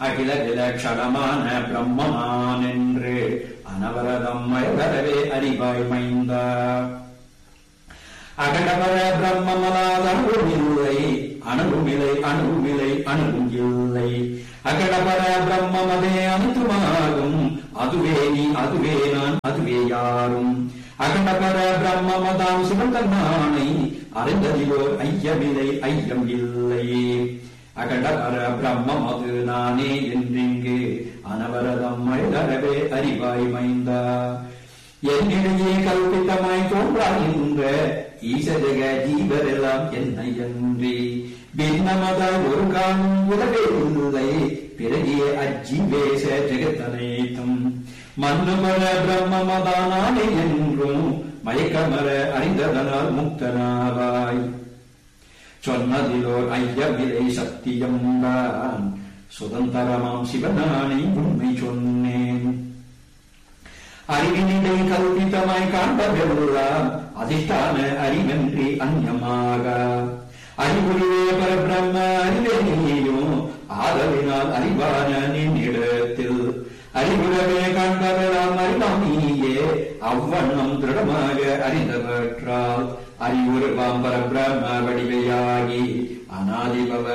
அகில விலட்சணமான பிரம்மனான் என்று அனவரதம் மயவரவே அறிவாய் மைந்தா அகடபர பிரம்மமலாத அணுவில்லை அணுவிலை அணுவிலை அணுவும் இல்லை அகடபர பிரம்மமதே அனுத்துமாகும் அதுவே நீ அதுவே நான் அதுவே யாரும் அகண்டபர பிரம்மமதாம் சிவந்தன்னானை அறிந்ததிலோ ஐயமில்லை ஐயம் இல்லையே அகண்டபர பிரம்மம் அது நானே என்றிங்கு அனவரதம் மழவே அறிவாய் மைந்தா என்னிடையே கல்பித்தமாய் தோன்றாகின்ற ஈசஜக ஜீவரெல்லாம் என்னை அன்றி பின்னமதாய் ஒரு காலம் உலகே இல்லை பிறகிய அஜீவேச ஜெகத்தனைத்தும் மன்னுமர பிரம்மமதானானே என்றும் மயக்கமர அறிந்ததனால் முக்தனாவாய் சொன்னதிலோர் ஐயவிலை சத்தியம் தான் சுதந்திரமாம் சிவனானை உண்மை சொன்னேன் அறிவினிடை கல்பித்தமாய் காண்பதெல்லாம் அதிஷ்டான அறிவன்றி அந்யமாக அறிவுரிவே பரபிரம்ம அறிவெனியும் ஆதலினால் அறிவான நின்னிடத்தில் அறிவுறவே காண்பதெல்லாம் அறிவாம் நீயே அவ்வண்ணம் திருடமாக அறிந்தவற்றால் அறிவுருவாம் பரபிரம்ம வடிவையாகி அநாதிபவ